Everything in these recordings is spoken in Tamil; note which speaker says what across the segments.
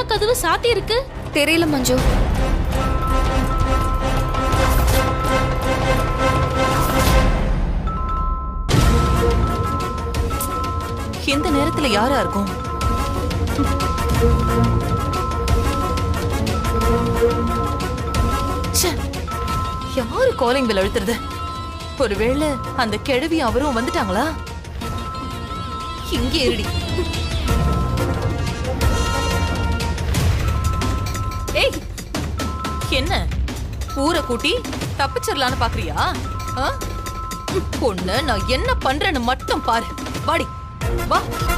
Speaker 1: கதவு சாத்தி இருக்கு
Speaker 2: தெரியல மஞ்சு
Speaker 3: எந்த நேரத்துல யாரா இருக்கும் ச்சே, யாரு காலிங் பெல் அழுத்துறது ஒருவேளை அந்த கிழவி அவரும் வந்துட்டாங்களா இங்கே இருடி ஏய் என்ன ஊரை கூட்டி தப்பிச்சிடலான்னு பாக்குறியா ஆ? பொண்ணு நான் என்ன பண்றேன்னு மட்டும் பாரு வாடி வா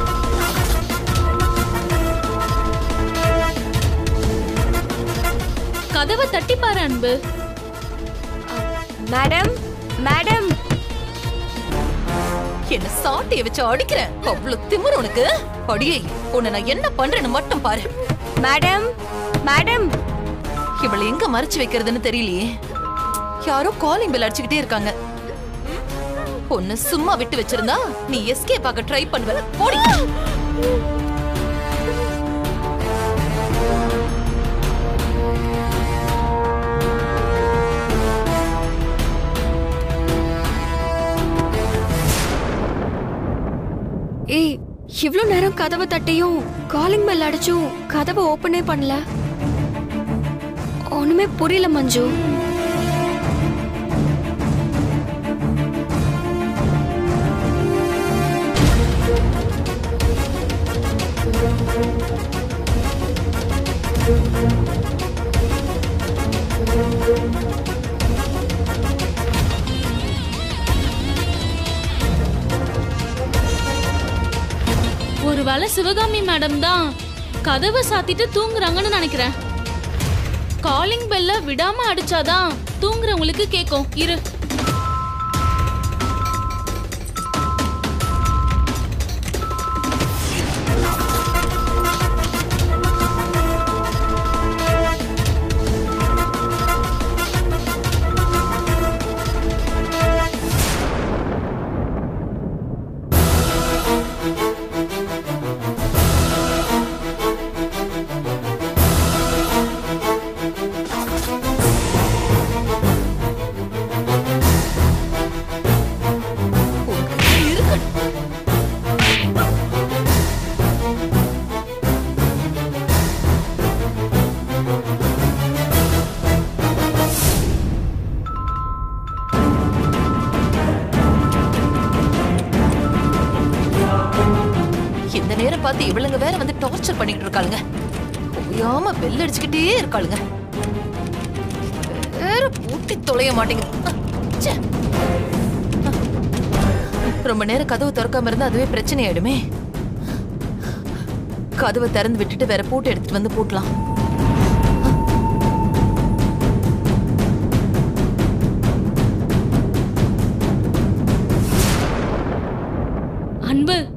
Speaker 1: கதவை தட்டி பாரு அன்பு
Speaker 2: மேடம் மேடம்
Speaker 3: என்ன சாட்டைய வச்சு அடிக்கிறேன் அவ்வளவு திமிரு உனக்கு அடியே உன்னை நான் என்ன பண்றேன்னு மட்டும் பாரு
Speaker 2: மேடம் மேடம்
Speaker 3: இவளை எங்க மறைச்சு வைக்கிறதுன்னு தெரியலையே யாரோ காலிங் பெல் அடிச்சுக்கிட்டே இருக்காங்க பொண்ணு சும்மா விட்டு வச்சிருந்தா நீ எஸ்கேப் ஆக ட்ரை பண்ணுவ போடி
Speaker 2: ஏய் இவ்ளோ நேரம் கதவை தட்டியும் காலிங் பெல் அடிச்சும் கதவை ஓப்பனே பண்ணல ஒண்ணுமே புரியல மஞ்சு
Speaker 1: ஒருவேளை சிவகாமி மேடம் தான் கதவை சாத்திட்டு தூங்குறாங்கன்னு நினைக்கிறேன் காலிங் பெல்ல விடாம அடிச்சாதான் தூங்குறவங்களுக்கு கேக்கும் இரு
Speaker 3: இருக்கட்டும் இந்த நேரம் பார்த்து இவளுங்க வேற வந்து டார்ச்சர் பண்ணிட்டு இருக்காளுங்க ஓயாம பெல் அடிச்சுக்கிட்டே இருக்காளுங்க வேற பூட்டி தொலைய மாட்டேங்குது ச்சே. ரொம்ப நேரம் கதவு திறக்காம இருந்தா அதுவே பிரச்சனை ஆயிடுமே கதவை திறந்து விட்டுட்டு வேற பூட்டு எடுத்துட்டு வந்து பூட்டலாம்
Speaker 1: அன்பு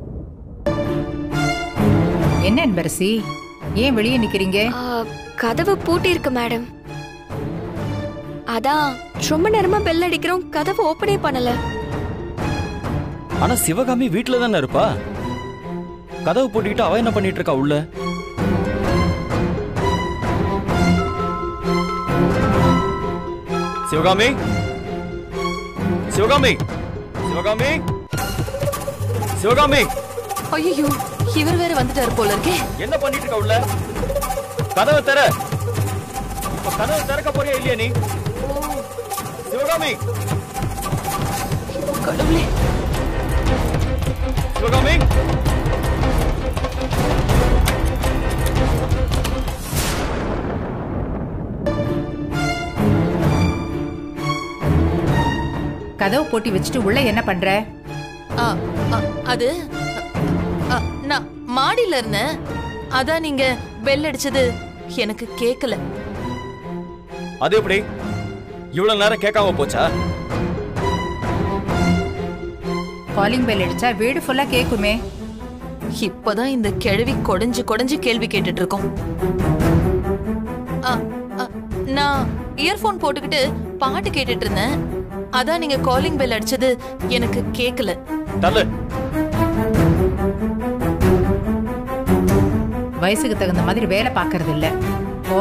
Speaker 4: என்ன அன்பரசி ஏன் வெளியே நிக்கிறீங்க
Speaker 2: ஆ, கதவு பூட்டி இருக்கு மேடம் அதான் ரொம்ப நேரமா பெல் அடிக்கிறோம் கதவு ஓப்பனே பண்ணல
Speaker 5: ஆனா சிவகாமி வீட்டுல தானே இருப்பா கதவு பூட்டிக்கிட்டு அவ என்ன பண்ணிட்டு இருக்கா உள்ள சிவகாமி சிவகாமி சிவகாமி சிவகாமி
Speaker 3: ஐயோ இவர் வேற வந்துட்டாரு போல இருக்கே
Speaker 5: என்ன பண்ணிட்டு இருக்க உள்ள கதவை திற இப்ப கதவை திறக்க போறியா இல்லையா நீ சிவகாமி
Speaker 3: கடவுளே
Speaker 5: சிவகாமி
Speaker 4: கதவு போட்டி வச்சுட்டு உள்ள என்ன பண்ற
Speaker 3: ஆ, ஆ, அது அ, அ, நான் மாடியில இருந்தேன் அதான் நீங்க பெல் அடிச்சது எனக்கு கேக்கல
Speaker 5: அது எப்படி இவ்வளவு நேரம் கேட்காம போச்சா
Speaker 4: காலிங் பெல் அடிச்சா வீடு ஃபுல்லா கேக்குமே
Speaker 3: இப்பதான் இந்த கிழவி கொடைஞ்சு கொடைஞ்சு கேள்வி கேட்டுட்டு இருக்கோம் ஆ, ஆ, நான் இயர்போன் போட்டுக்கிட்டு பாட்டு கேட்டுட்டு இருந்தேன் அதான் நீங்க காலிங் பெல் அடிச்சது எனக்கு கேக்கல
Speaker 5: தள்ளு
Speaker 4: வயசுக்கு தகுந்த மாதிரி வேலை பார்க்கறது இல்ல ஓ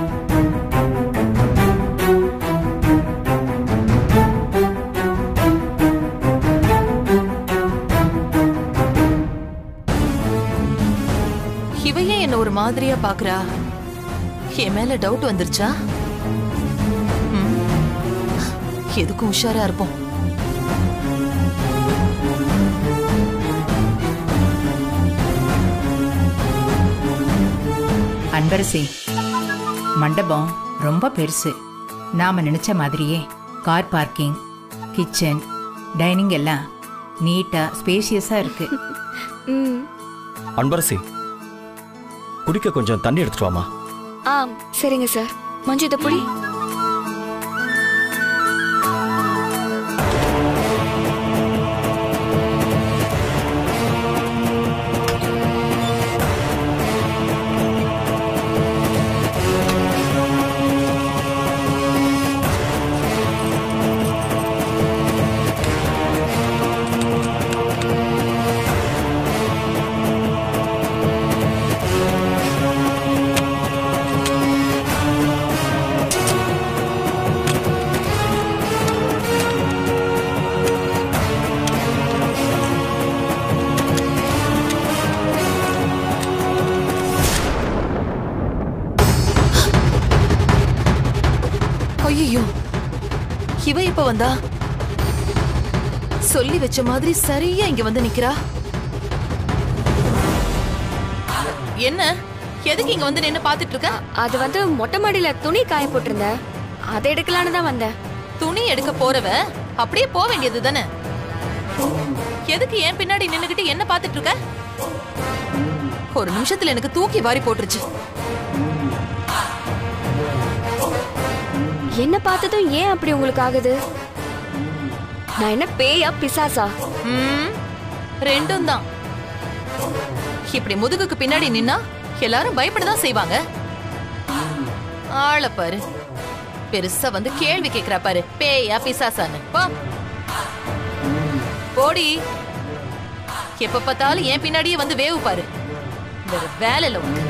Speaker 3: இவ ஏன் என்ன ஒரு மாதிரியா பாக்குறா என் மேல டவுட் வந்துருச்சா ம். எதுக்கும் உஷாரா இருப்போம்
Speaker 4: அன்பரசி மண்டபம் ரொம்ப பெருசு நாம நினைச்ச மாதிரியே கார் பார்க்கிங் கிச்சன் டைனிங் எல்லாம் நீட்டா ஸ்பேஷியஸா இருக்கு
Speaker 2: ம்
Speaker 5: அன்பரசி குடிக்க கொஞ்சம் தண்ணி எடுத்துட்டு வாமா
Speaker 2: ஆ சரிங்க சார் மஞ்சு இதை புடி
Speaker 3: ஐயோ இவ இப்ப வந்தா சொல்லி வச்ச மாதிரி சரியா இங்க வந்து நிக்கிறா என்ன எதுக்கு இங்க வந்து நின்னு பாத்துட்டு இருக்க
Speaker 2: அது வந்து மொட்டை மாடியில துணி காய போட்டிருந்தேன் அதை எடுக்கலான்னு தான் வந்தேன்
Speaker 3: துணி எடுக்க போறவ அப்படியே போக வேண்டியது தானே எதுக்கு ஏன் பின்னாடி நின்னுகிட்டு என்ன பாத்துட்டு இருக்க ஒரு நிமிஷத்துல எனக்கு தூக்கி வாரி போட்டுருச்சு
Speaker 2: என்ன பார்த்ததும் ஏன் அப்படி உங்களுக்கு ஆகுது நான் என்ன பேயா பிசாசா
Speaker 3: ம், ரெண்டும் தான் இப்படி முதுகுக்கு பின்னாடி நின்னா எல்லாரும் பயப்படதான் செய்வாங்க ஆள பாரு பெருசா வந்து கேள்வி கேக்குறா பாரு பேயா பிசாசான்னு போ போடி எப்ப பார்த்தாலும் என் பின்னாடியே வந்து வேவு பாரு வேற வேலை இல்ல உனக்கு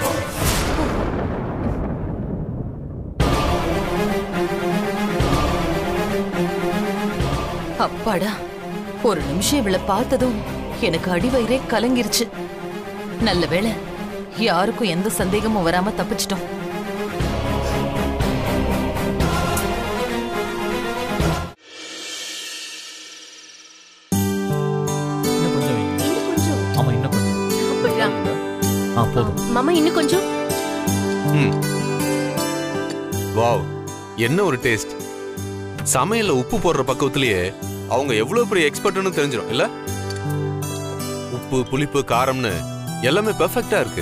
Speaker 3: அப்பாடா ஒரு நிமிஷம் இவளை பார்த்ததும் எனக்கு அடிவயிறே கலங்கிருச்சு நல்ல வேளை யாருக்கும் எந்த சந்தேகமும் வராம தப்பிச்சிட்டோம்
Speaker 5: இன்னும் கொஞ்சம் வைங்க.
Speaker 6: இன்னும் கொஞ்சம்
Speaker 5: ஆமா இன்னும் கொஞ்சம்
Speaker 6: அப்படியா
Speaker 5: ஆ போதும்
Speaker 6: மாமா இன்னும் கொஞ்சம்
Speaker 7: வாவ் என்ன ஒரு டேஸ்ட் சமையல்ல உப்பு போடுற பக்குவத்திலேயே அவங்க எவ்வளவு பெரிய எக்ஸ்பர்ட்னு தெரிஞ்சிடும் இல்ல உப்பு புளிப்பு காரம்னு எல்லாமே பெர்ஃபெக்ட்டா இருக்கு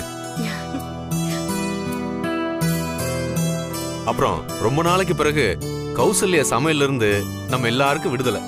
Speaker 7: அப்புறம் ரொம்ப நாளைக்கு பிறகு கௌசல்யா சமையல்ல இருந்து நம்ம எல்லாருக்கும் விடுதலை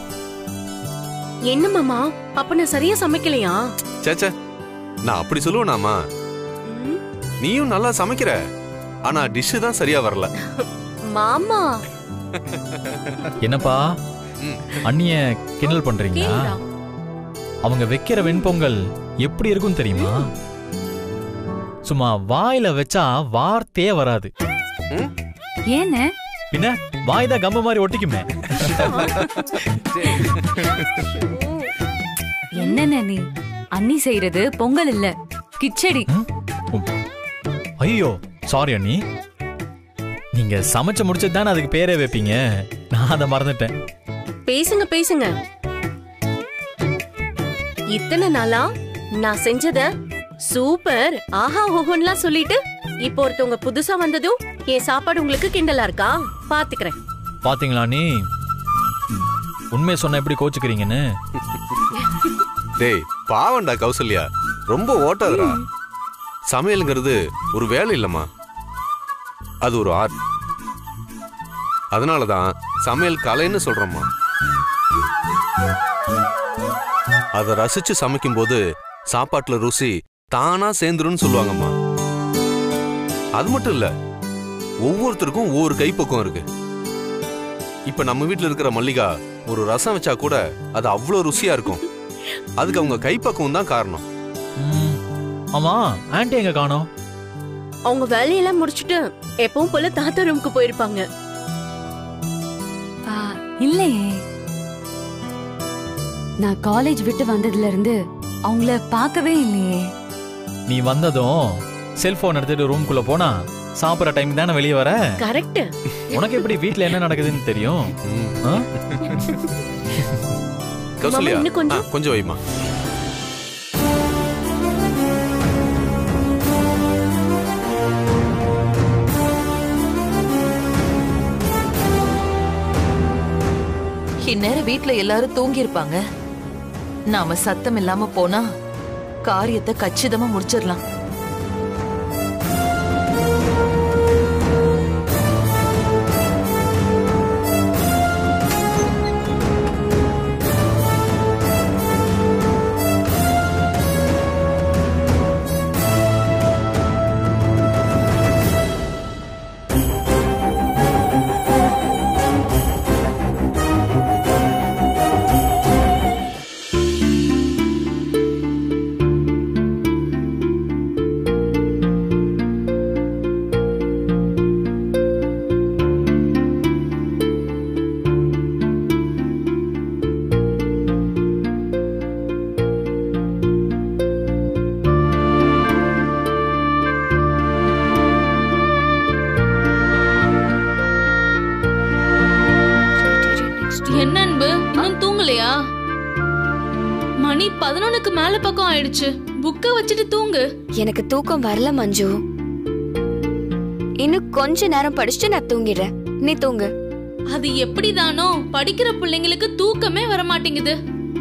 Speaker 6: என்ன மாமா அப்ப நான் சரியா சமைக்கலையா
Speaker 7: சேச்சே நான் அப்படி சொல்லுவேனாமா
Speaker 6: ம்,
Speaker 7: நீயும் நல்லா சமைக்கிற ஆனா டிஷ் தான் சரியா வரல
Speaker 6: மாமா
Speaker 8: என்னப்பா
Speaker 7: ம்.
Speaker 8: அண்ணிய கிண்டல் பண்றீங்களா
Speaker 6: கேளுடா
Speaker 8: அவங்க வைக்கிற வெண்பொங்கல் எப்படி இருக்கும் தெரியுமா சும்மா வாயில வச்சா வார்த்தையே வராது
Speaker 4: ஏன்னு
Speaker 8: பின்ன வாய் தான் கம்மு மாதிரி ஒட்டிக்குமே
Speaker 9: என்னென்ன நீ அண்ணி செய்யறது பொங்கல் இல்ல கிச்சடி
Speaker 8: ஐயோ சாரி அண்ணி நீங்க சமைச்சு முடிச்சது தானே அதுக்கு பேரே வைப்பீங்க நான் அதை மறந்துட்டேன்
Speaker 6: பேசுங்க பேசுங்க இத்தனை நாளா நான் செஞ்சத சூப்பர் ஆஹா ஓஹோன்லாம் சொல்லிட்டு இப்போ ஒருத்தவங்க புதுசா வந்ததும் என் சாப்பாடு உங்களுக்கு கிண்டலா இருக்கா பாத்துக்கிறேன்
Speaker 8: பாத்தீங்களா நீ உண்மையை சொன்ன எப்படி கோச்சுக்கிறீங்கன்னு
Speaker 7: டேய் பாவண்டா கௌசல்யா ரொம்ப ஓட்டாதடா சமையலுங்கிறது ஒரு வேலை இல்லம்மா அது ஒரு ஆர்ட் அதனால தான் சமையல் கலைன்னு சொல்றோம்மா அதை ரசிச்சு சமைக்கும்போது சாப்பாட்டுல ருசி தானா சேர்ந்துருன்னு சொல்லுவாங்கம்மா அது மட்டும் இல்ல ஒவ்வொருத்தருக்கும் ஒவ்வொரு கைப்பக்குவம் இருக்கு இப்ப நம்ம வீட்ல இருக்கிற மல்லிகா ஒரு ரசம் வச்சா கூட அது அவ்வளோ ருசியா இருக்கும் அதுக்கு அவங்க கைப்பக்குவம் தான் காரணம்
Speaker 8: ம், ஆமா ஆன்ட்டி எங்க காணோம்
Speaker 6: அவங்க வேலையெல்லாம் முடிச்சுட்டு எப்பவும் போல தாத்தா ரூமுக்கு போயிருப்பாங்க
Speaker 9: ஆ, இல்லையே நான் காலேஜ் விட்டு வந்ததுல இருந்து அவங்கள பார்க்கவே இல்லையே
Speaker 8: நீ வந்ததும் செல்போன் எடுத்துட்டு ரூம்குள்ள போனா சாப்பிடுற டைம் தானே வெளியே வர
Speaker 6: கரெக்ட்
Speaker 8: உனக்கு எப்படி வீட்ல என்ன நடக்குதுன்னு தெரியும் ஆ?
Speaker 7: கௌசல்யா
Speaker 6: இன்னும் கொஞ்சம்.
Speaker 7: ஆ, கொஞ்சம் வைமா
Speaker 3: இந்நேரம் வீட்ல எல்லாரும் தூங்கி இருப்பாங்க நாம சத்தம் இல்லாம போனா காரியத்தை கச்சிதமா முடிச்சிடலாம்
Speaker 1: என்ன அன்பு இன்னும் தூங்கலையா மணி பதினொன்னுக்கு மேல பக்கம் ஆயிடுச்சு புக்க வச்சுட்டு தூங்கு
Speaker 2: எனக்கு தூக்கம் வரல மஞ்சு இன்னும் கொஞ்ச நேரம் படிச்சுட்டு நான் தூங்கிடுறேன் நீ தூங்கு
Speaker 1: அது எப்படிதானோ படிக்கிற பிள்ளைங்களுக்கு தூக்கமே வர மாட்டேங்குது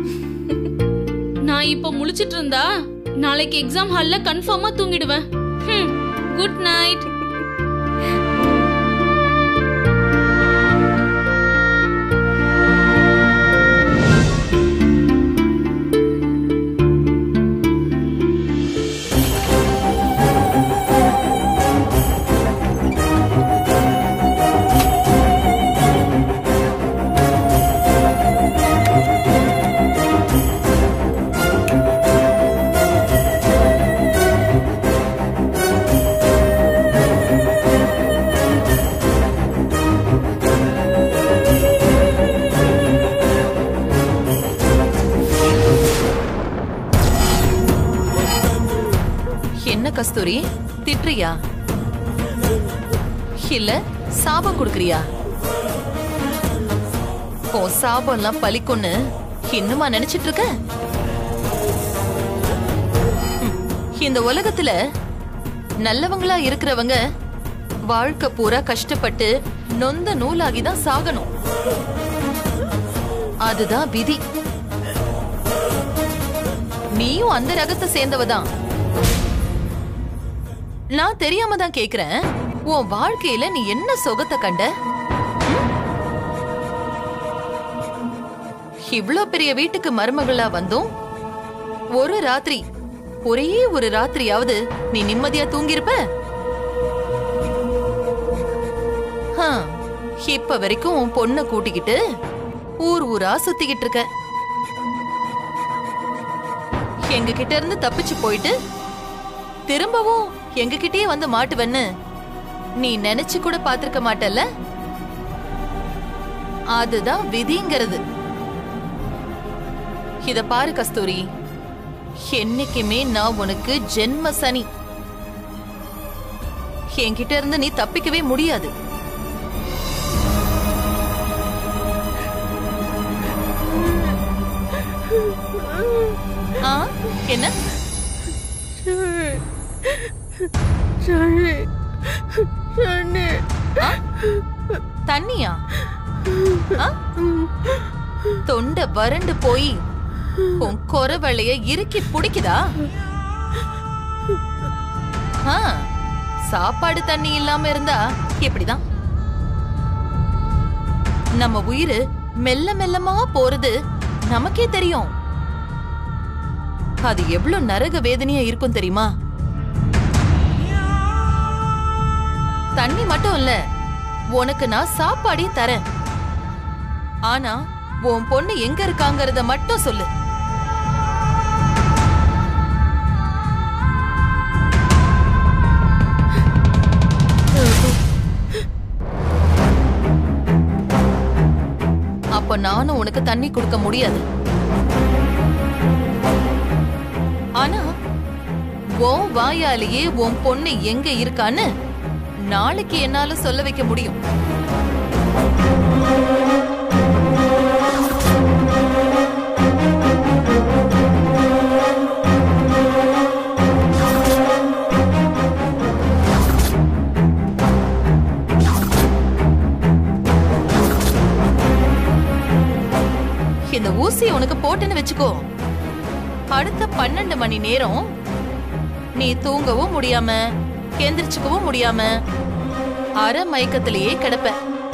Speaker 1: நான் இப்ப முழிச்சிட்டு இருந்தா நாளைக்கு எக்ஸாம் ஹால்ல கன்ஃபார்மா தூங்கிடுவேன் குட் நைட்
Speaker 3: என்ன கஸ்தூரி திட்டுறியா இல்ல சாபம் கொடுக்கறியா உன் சாபம் எல்லாம் பலிக்குன்னு இன்னுமா நினைச்சிட்டு இருக்க ம், இந்த உலகத்துல நல்லவங்களா இருக்கிறவங்க வாழ்க்கை பூரா கஷ்டப்பட்டு நொந்த நூலாகி தான் சாகணும் அதுதான் விதி நீயும் அந்த ரகத்தை சேர்ந்தவதான் நான் தெரியாம தான் கேக்குறேன் உன் வாழ்க்கையில நீ என்ன சுகத்தை கண்ட ம்? இவ்ளோ பெரிய வீட்டுக்கு மருமகளா வந்தும் ஒரு ராத்திரி ஒரே ஒரு ராத்திரியாவது நீ நிம்மதியா தூங்கியிருப்ப ஹம், இப்ப வரைக்கும் உன் பொண்ண கூட்டிக்கிட்டு ஊர் ஊரா சுத்திக்கிட்டு இருக்க எங்க கிட்ட இருந்து தப்பிச்சு போயிட்டு திரும்பவும் எங்க கிட்டயே வந்து மாட்டுவன்னு நீ நினைச்சு கூட பாத்திருக்க மாட்டல்ல அதுதான் விதிங்கிறது இத பாரு கஸ்தூரி என்னைக்குமே நான் உனக்கு ஜென்ம சனி என்கிட்ட இருந்து நீ தப்பிக்கவே முடியாது ஆ என்ன ஆ? தண்ணியா ஆ? தொண்டை வறண்டு போய் உன் கொரவளைய இறுக்கி பிடிக்குதா ஆ, சாப்பாடு தண்ணி இல்லாம இருந்தா இப்படிதான் நம்ம உயிர் மெல்ல மெல்லமா போறது நமக்கே தெரியும் அது எவ்வளவு நரக வேதனையா இருக்கும் தெரியுமா தண்ணி மட்டும் இல்ல உனக்கு நான் சாப்பாடையும் தரேன் ஆனா உன் பொண்ணு எங்க இருக்காங்கறத மட்டும் சொல்லு அப்ப நானும் உனக்கு தண்ணி கொடுக்க முடியாது ஆனா உன் வாயாலேயே உன் பொண்ணு எங்க இருக்கான்னு நாளைக்கு என்னால சொல்ல வைக்க முடியும் இந்த ஊசி உனக்கு போட்டுன்னு வச்சுக்கோ அடுத்த பன்னெண்டு மணி நேரம் நீ தூங்கவும் முடியாம எந்திரிச்சுக்கவும் முடியாம அரை மயக்கத்திலேயே கிடப்ப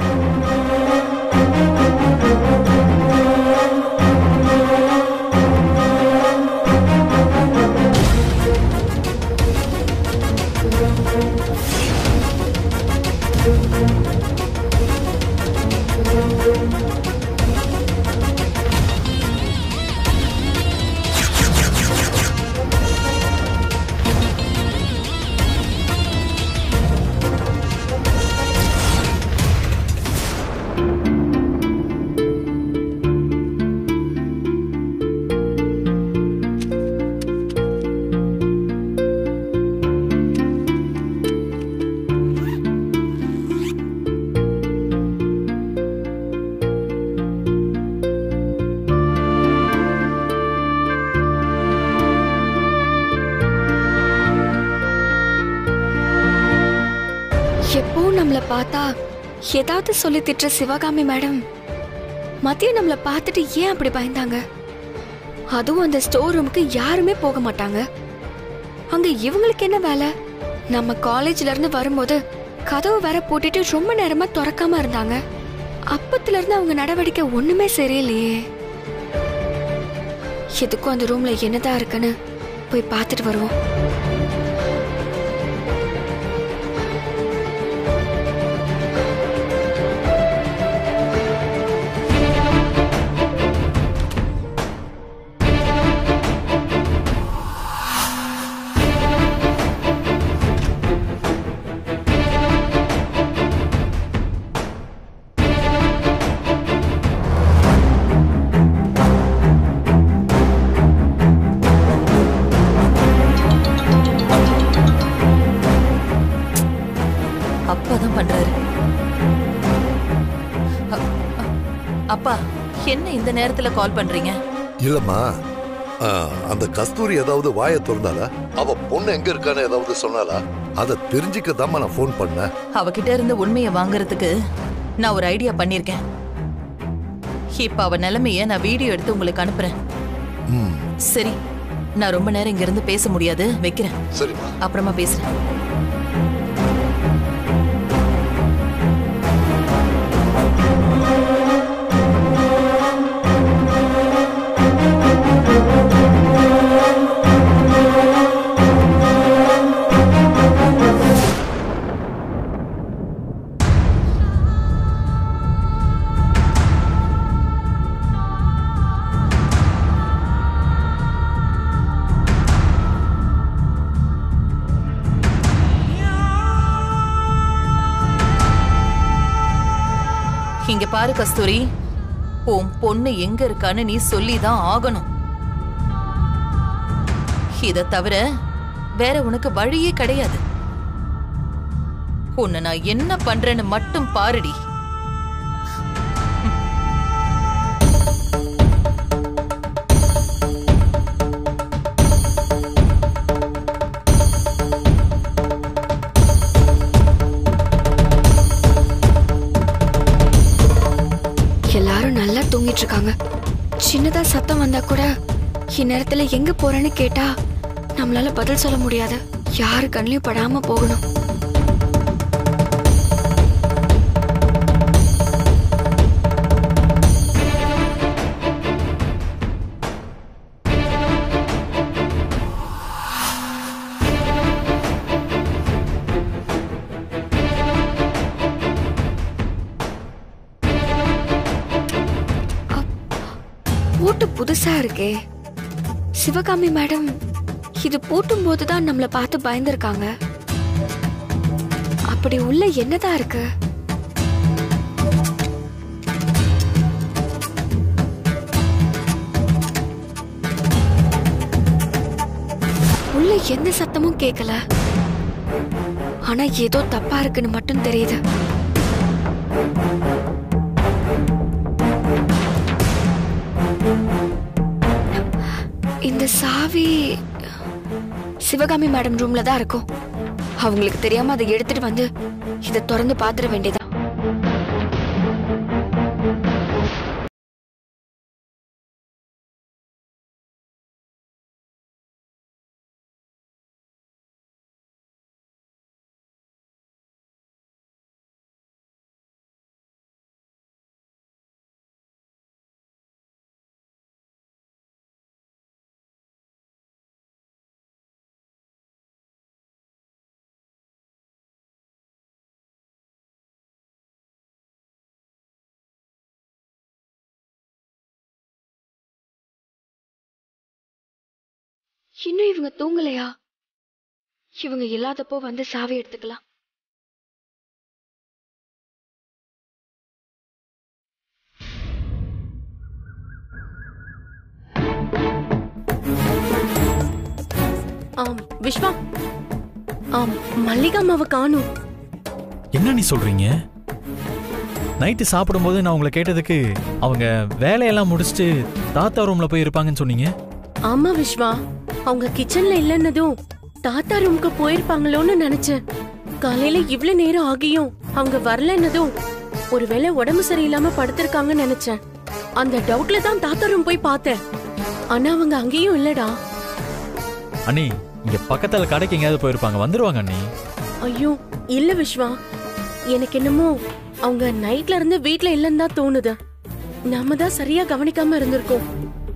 Speaker 2: எப்பவும் நம்மள பார்த்தா ஏதாவது சொல்லி திட்டுற சிவகாமி மேடம் மதியம் நம்மள பார்த்துட்டு ஏன் அப்படி பயந்தாங்க அதுவும் அந்த ஸ்டோர் ரூமுக்கு யாருமே போக மாட்டாங்க அங்க இவங்களுக்கு என்ன வேலை நம்ம காலேஜ்ல இருந்து வரும்போது கதவு வேற போட்டுட்டு ரொம்ப நேரமா திறக்காம இருந்தாங்க அப்பத்துல இருந்து அவங்க நடவடிக்கை ஒண்ணுமே சரியில்லையே எதுக்கும் அந்த ரூம்ல என்னதான் இருக்குன்னு போய் பார்த்துட்டு வருவோம்
Speaker 3: அப்பாதான் பண்றாரு அ- அ- அப்பா என்ன இந்த நேரத்துல கால் பண்றீங்க
Speaker 10: இல்லம்மா ஆ, அந்த கஸ்தூரி ஏதாவது வாயை திறந்தாளா அவ பொண்ணு எங்க இருக்கான்னு ஏதாவது சொன்னாலா அதை தெரிஞ்சுக்க நான் ஃபோன் பண்ணேன்
Speaker 3: அவகிட்ட இருந்து உண்மையை வாங்குறதுக்கு நான் ஒரு ஐடியா பண்ணிருக்கேன் இப்ப அவ நிலைமைய நான் வீடியோ எடுத்து உங்களுக்கு அனுப்புறேன்
Speaker 10: ம்
Speaker 3: சரி நான் ரொம்ப நேரம் இங்க இருந்து பேச முடியாது வைக்கிறேன்
Speaker 10: சரிம்மா
Speaker 3: அப்புறமா பேசுறேன் இங்க பாரு கஸ்தூரி உன் பொண்ணு எங்க இருக்கான்னு நீ சொல்லிதான் ஆகணும் இத தவிர வேற உனக்கு வழியே கிடையாது உன்னை நான் என்ன பண்றேன்னு மட்டும் பாருடி
Speaker 2: எல்லாரும் நல்லா தூங்கிட்டு இருக்காங்க சின்னதா சத்தம் வந்தா கூட இந்நேரத்துல எங்க போறேன்னு கேட்டா நம்மளால பதில் சொல்ல முடியாது யாரு கண்ணிலையும் படாம போகணும் பூட்டு புதுசா இருக்கே சிவகாமி மேடம் இது பூட்டும் போதுதான் நம்மள பார்த்து பயந்துருக்காங்க அப்படி உள்ள என்னதான் இருக்கு எந்த சத்தமும் கேட்கல ஆனா ஏதோ தப்பா இருக்குன்னு மட்டும் தெரியுது இந்த சாவி சிவகாமி மேடம் ரூம்ல தான் இருக்கும் அவங்களுக்கு தெரியாம அதை எடுத்துட்டு வந்து இதை திறந்து பாத்துட வேண்டியதா இன்னும் இவங்க தூங்கலையா இவங்க இல்லாதப்போ வந்து சாவி எடுத்துக்கலாம்
Speaker 6: ஆம் விஸ்வா ஆம் மல்லிகா அம்மாவை காணும்
Speaker 8: என்ன நீ சொல்றீங்க நைட்டு சாப்பிடும்போது நான் உங்களை கேட்டதுக்கு அவங்க வேலையெல்லாம் முடிச்சுட்டு தாத்தா ரூம்ல போய் இருப்பாங்கன்னு சொன்னீங்க
Speaker 6: ஆமா விஸ்வா அவங்க கிச்சன்ல இல்லன்னதும் தாத்தா ரூமுக்கு போயிருப்பாங்களோன்னு நினைச்சேன் காலையில இவ்ளோ நேரம் ஆகியும் அவங்க வரலன்னதும் ஒருவேளை உடம்பு சரியில்லாம படுத்திருக்காங்கன்னு நினைச்சேன் அந்த டவுட்ல தான் தாத்தா ரூம் போய் பார்த்தேன் ஆனா அவங்க அங்கேயும் இல்லடா
Speaker 8: அண்ணி இங்க பக்கத்துல கடைக்கு எங்கேயாவது போயிருப்பாங்க வந்துருவாங்க அண்ணி
Speaker 6: ஐயோ இல்ல விஸ்வா எனக்கு என்னமோ அவங்க நைட்ல இருந்து வீட்ல இல்லன்னு தான் தோணுது நாம தான் சரியா கவனிக்காம இருந்திருக்கோம்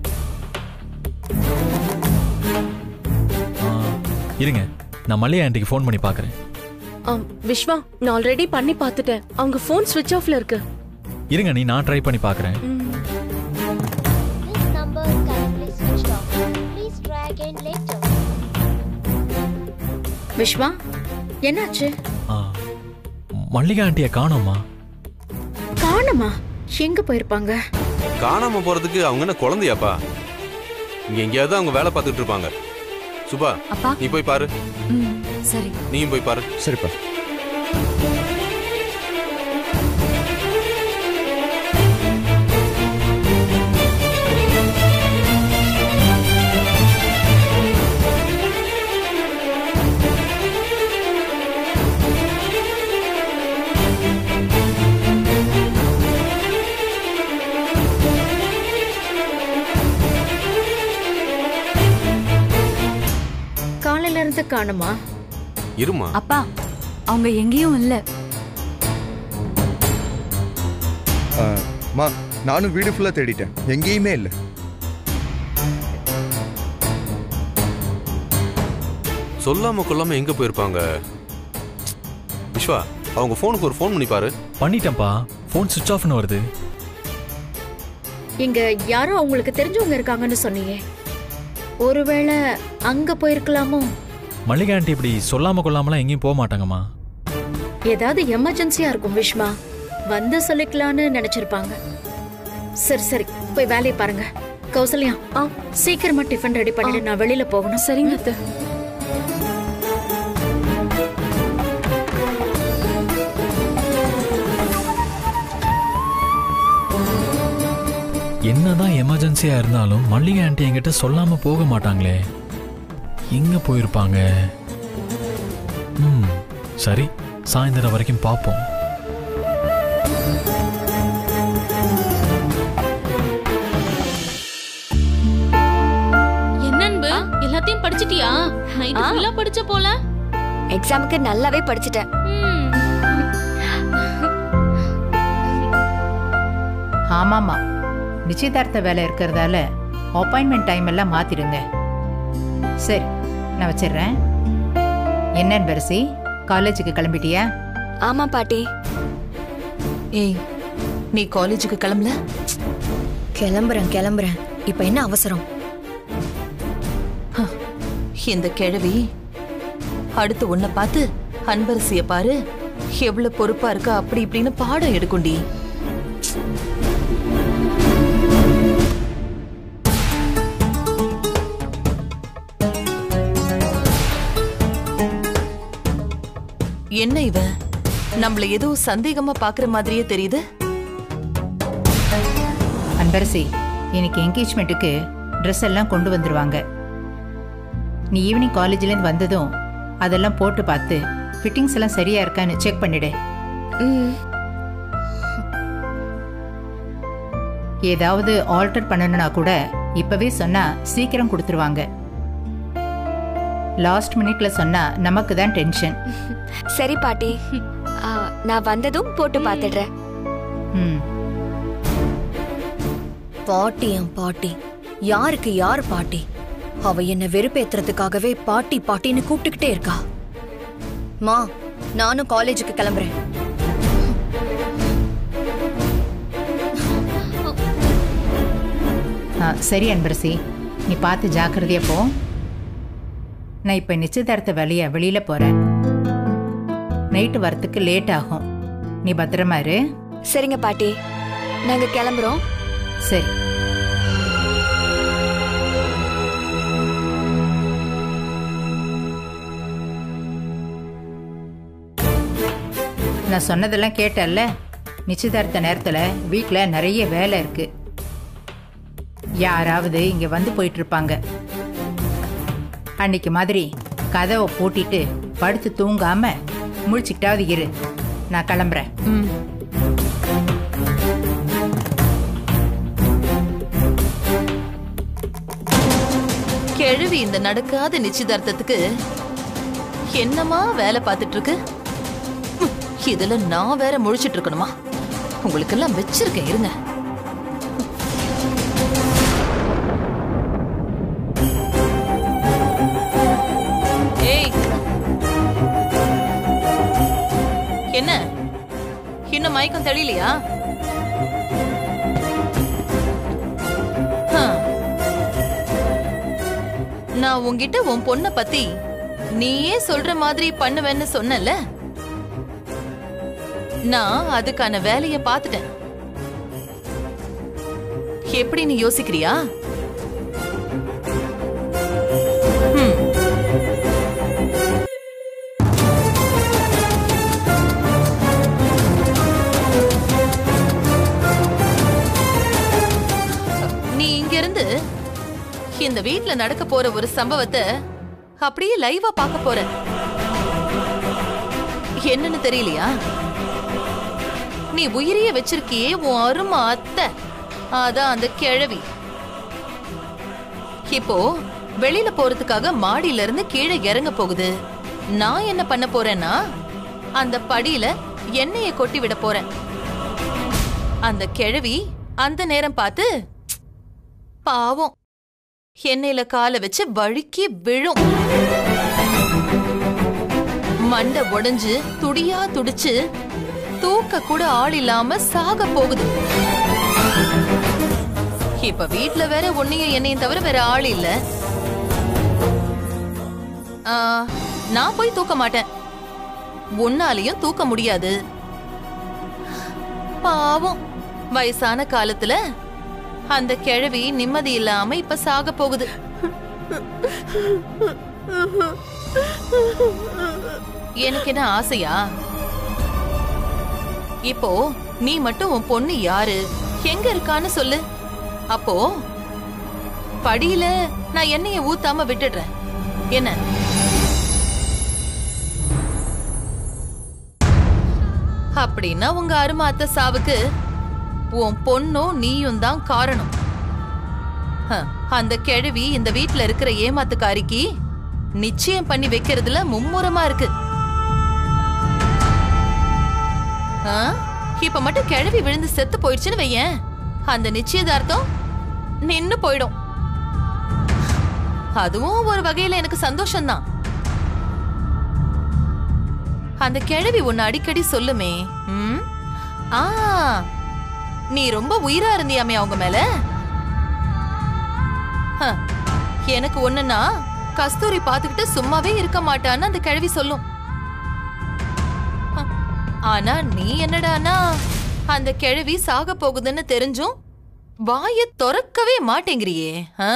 Speaker 8: ஆ, இருங்க நான் மல்லிகா ஆண்டிக்கு ஃபோன் பண்ணி பார்க்கறேன்
Speaker 6: ஆம், விஸ்வா நான் ஆல்ரெடி பண்ணி பார்த்துட்டேன் அவங்க ஃபோன் ஸ்விட்ச் ஆஃப்ல இருக்கு
Speaker 8: இருங்க நீ நான் ட்ரை பண்ணி பார்க்கறேன்
Speaker 6: ம்.
Speaker 11: This number currently switched off. Please try again later.
Speaker 12: Vishwa என்னாச்சு
Speaker 8: ஆ, மல்லிகா ஆண்டியை காணோமா
Speaker 12: காணுமா எங்க போயிருப்பாங்க
Speaker 7: காணாம போறதுக்கு அவங்க என்ன குழந்தையாப்பா இங்க எங்கேயாவது அவங்க வேலை பார்த்துட்டு இருப்பாங்க சுபா
Speaker 9: அப்பா
Speaker 7: நீ போய் பாரு
Speaker 9: ம் சரி
Speaker 7: நீயும் போய் பாரு
Speaker 5: சரிப்பா
Speaker 12: காலையில இருந்து காணுமா
Speaker 7: இருமா
Speaker 9: அப்பா அவங்க எங்கேயும் இல்ல
Speaker 5: மா நானும் வீடு ஃபுல்லா தேடிட்டேன் எங்கேயுமே இல்லை
Speaker 7: சொல்லாம கொல்லாம எங்க போயிருப்பாங்க விஸ்வா அவங்க ஃபோனுக்கு ஒரு ஃபோன் பண்ணி பாரு
Speaker 8: பண்ணிட்டேன்ப்பா ஃபோன் சுவிட்ச் ஆஃப்னு வருது
Speaker 12: இங்க யாரோ அவங்களுக்கு தெரிஞ்சவங்க இருக்காங்கன்னு சொன்னீங்க ஒருவேளை அங்க போயிருக்கலாமோ
Speaker 8: மல்லிகா ஆண்டி இப்படி சொல்லாம கொள்ளாமலாம் எங்கேயும் போக மாட்டாங்கம்மா
Speaker 12: ஏதாவது எமர்ஜென்சியா இருக்கும் விஷ்மா வந்து சொல்லிக்கலாம்னு நினைச்சிருப்பாங்க சரி சரி போய் வேலையை பாருங்க கௌசல்யா ஆ சீக்கிரமா டிஃபன் ரெடி பண்ணிட்டு நான் வெளியில போகணும்
Speaker 6: சரிங்க அத்தை
Speaker 8: என்னதான் எமர்ஜென்சியா இருந்தாலும் மல்லிகை ஆண்டி என்கிட்ட சொல்லாம போக மாட்டாங்களே எங்க போயிருப்பாங்க ம் சரி சாயந்தரம் வரைக்கும் பார்ப்போம்
Speaker 1: என்ன அன்பு எல்லாத்தையும் படிச்சிட்டியா நைட்டு
Speaker 2: ஆ.
Speaker 1: ஃபுல்லா படிச்ச போல
Speaker 2: எக்ஸாமுக்கு நல்லாவே படிச்சிட்டேன்
Speaker 1: ம்.
Speaker 4: ஆமாமா நிச்சயதார்த்த வேலை இருக்கிறதால அப்பாயின்மெண்ட் டைம் எல்லாம் மாத்திடுங்க சரி நான் வச்சிடுறேன் என்னன்னு வரிசை காலேஜுக்கு கிளம்பிட்டியா
Speaker 2: ஆமா பாட்டி
Speaker 3: ஏய் நீ காலேஜுக்கு கிளம்பல
Speaker 13: கிளம்புறேன் கிளம்புறேன் இப்ப என்ன அவசரம்
Speaker 3: இந்த கிழவி அடுத்து உன்னை பார்த்து அன்பரசிய பாரு எவ்வளவு பொறுப்பா இருக்கா அப்படி இப்படின்னு பாடம் எடுக்குண்டி என்ன இவ நம்மள ஏதோ சந்தேகமா பாக்குற மாதிரியே தெரியுது
Speaker 4: அன்பரசி இன்னைக்கு என்கேஜ்மெண்ட்டுக்கு ட்ரெஸ் எல்லாம் கொண்டு வந்துருவாங்க நீ ஈவினிங் காலேஜ்லேருந்து வந்ததும் அதெல்லாம் போட்டு பார்த்து ஃபிட்டிங்ஸ் எல்லாம் சரியா இருக்கான்னு செக் பண்ணிடு ஏதாவது ஆல்டர் பண்ணணும்னா கூட இப்பவே சொன்னா சீக்கிரம் கொடுத்துருவாங்க லாஸ்ட் மினிட்ல சொன்னா நமக்கு தான் டென்ஷன்
Speaker 2: சரி பாட்டி ஆ, நான் வந்ததும் போட்டு பார்த்துடுறேன்
Speaker 4: ம்
Speaker 13: பாட்டி என் பாட்டி யாருக்கு யார் பாட்டி அவ என்ன வெறுப்பேத்துறதுக்காகவே பாட்டி பாட்டின்னு கூப்பிட்டுக்கிட்டே இருக்கா மா நானும் காலேஜுக்கு கிளம்புறேன்
Speaker 4: ஆ, சரி அன்பரசி நீ பார்த்து ஜாக்கிரதையா போ நான் இப்ப நிச்சயதார்த்த வேலையா வெளியில போறேன் நைட்டு வரத்துக்கு லேட் ஆகும் நீ பத்திரமா இரு
Speaker 2: சரிங்க பாட்டி நாங்க கிளம்புறோம்
Speaker 4: சரி நான் சொன்னதெல்லாம் கேட்டல்ல நிச்சயதார்த்த நேரத்துல வீட்ல நிறைய வேலை இருக்கு யாராவது இங்க வந்து போயிட்டு இருப்பாங்க அன்னைக்கு மாதிரி கதவை பூட்டிட்டு படுத்து தூங்காம முழிச்சுக்கிட்டாவது இரு நான் கிளம்புறேன்
Speaker 3: கிழவி இந்த நடக்காத நிச்சயதார்த்தத்துக்கு என்னமா வேலை பார்த்துட்டு இருக்கு ம், இதுல நான் வேற முழிச்சிட்டு இருக்கணுமா உங்களுக்கெல்லாம் வச்சிருக்கேன் இருங்க ஏய் என்ன இன்னும் மயக்கம் தெளியலையா ஹம். நான் உன்கிட்ட உன் பொண்ண பத்தி நீயே சொல்ற மாதிரி பண்ணுவேன்னு சொன்னல நான் அதுக்கான வேலைய பார்த்துட்டேன் எப்படி நீ யோசிக்கிறியா ஹம். நீ இங்க இருந்து இந்த வீட்ல நடக்க போற ஒரு சம்பவத்தை அப்படியே லைவா பார்க்க போற என்னன்னு தெரியலையா நீ உயிரிய வச்சிருக்கியே உன் அருமை அத்தை அதான் அந்த கிழவி இப்போ வெளியில போறதுக்காக மாடியில இருந்து கீழே இறங்க போகுது நான் என்ன பண்ண போறேன்னா அந்த படியில எண்ணெயை கொட்டி விட போறேன் அந்த கிழவி அந்த நேரம் பார்த்து பாவம் எண்ணெயில காலை வச்சு வழுக்கி விழும் மண்டை உடைஞ்சு துடியா துடிச்சு தூக்க கூட ஆள் இல்லாம சாக போகுது இப்ப வீட்ல வேற உன்னையும் என்னையும் தவிர வேற ஆள் இல்ல ஆ, நான் போய் தூக்க மாட்டேன் உன்னாலையும் தூக்க முடியாது பாவம் வயசான காலத்துல அந்த கிழவி நிம்மதி இல்லாம இப்ப சாக போகுது எனக்கு என்ன ஆசையா இப்போ நீ மட்டும் உன் பொண்ணு யாரு எங்க இருக்கான்னு சொல்லு அப்போ படியில நான் எண்ணெய ஊத்தாம விட்டுடுறேன் என்ன அப்படின்னா உங்க அருமை அத்தை சாவுக்கு உன் பொண்ணும் நீயும் தான் காரணம் ஹ, அந்த கிழவி இந்த வீட்ல இருக்கிற ஏமாத்துக்காரிக்கு நிச்சயம் பண்ணி வைக்கிறதுல மும்முரமா இருக்கு ஆ? இப்ப மட்டும் கிழவி விழுந்து செத்து போயிடுச்சுன்னு வையேன் அந்த நிச்சயதார்த்தம் நின்னு போயிடும் அதுவும் ஒரு வகையில எனக்கு சந்தோஷம்தான் அந்த கிழவி உன்னை அடிக்கடி சொல்லுமே ம்? ஆ நீ ரொம்ப உயிரா இருந்தியாமே அவங்க மேல ஹ, எனக்கு ஒண்ணுன்னா கஸ்தூரி பாத்துக்கிட்டு சும்மாவே இருக்க மாட்டான்னு அந்த கிழவி சொல்லும் ஹ, ஆனா நீ என்னடானா அந்த கிழவி சாக போகுதுன்னு தெரிஞ்சும் வாய திறக்கவே மாட்டேங்கிறியே ஆ?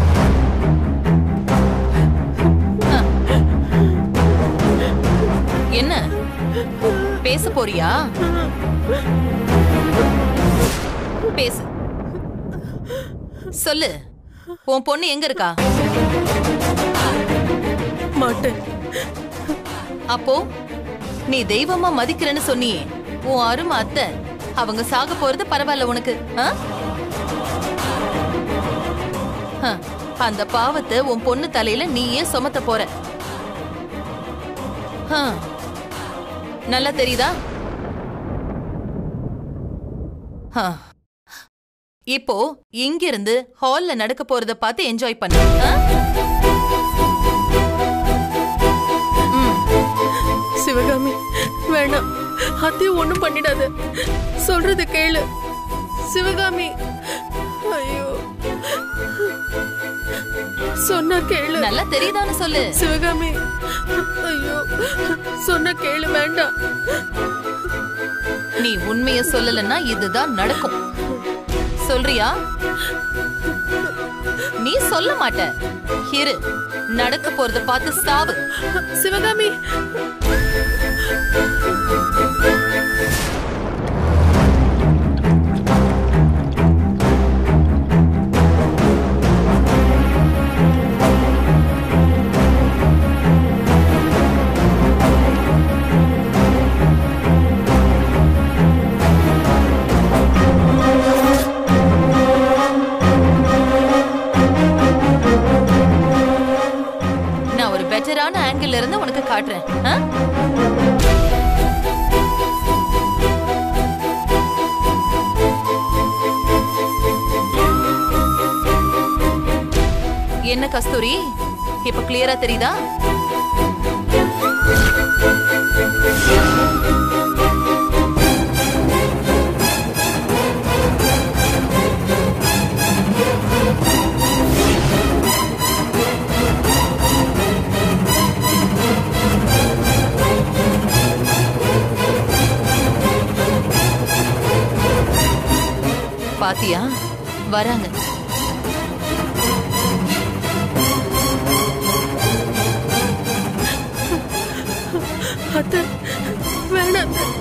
Speaker 3: ஹ. என்ன பேச போறியா பேசு சொல்லு உன் பொண்ணு எங்க இருக்கா
Speaker 6: மாட்டேன்
Speaker 3: அப்போ நீ தெய்வமா மதிக்கிறேன்னு சொன்னியே உன் அருமை அத்தை அவங்க சாக போறது பரவாயில்ல உனக்கு ஆ? ஆ, அந்த பாவத்தை உன் பொண்ணு தலையில நீயே சுமத்த போற ஆ, நல்லா தெரியுதா ஆ. இப்போ இங்கிருந்து ஹால்ல நடக்க போறத பார்த்து என்ஜாய் பண்ணு ஆ?
Speaker 6: சிவகாமி வேணாம் அத்தையும் ஒண்ணும் பண்ணிடாத சொல்றது கேளு சிவகாமி ஐயோ சொன்னா கேளு
Speaker 3: நல்லா தெரியுதான்னு சொல்லு
Speaker 6: சிவகாமி ஐயோ சொன்னா கேளு வேண்டாம்
Speaker 3: நீ உண்மைய சொல்லலன்னா இதுதான் நடக்கும் சொல்றியா நீ சொல்ல மாட்ட இரு நடக்க போறத பார்த்து சாவு
Speaker 6: சிவகாமி
Speaker 3: நான் ஒரு பெட்டரான ஆங்கிள் இருந்து உனக்கு காட்டுறேன் ஆ? என்ன கஸ்தூரி இப்ப கிளியரா தெரியுதா பாத்தியா வராங்க
Speaker 6: அத்தை வேணாம் அத்தை.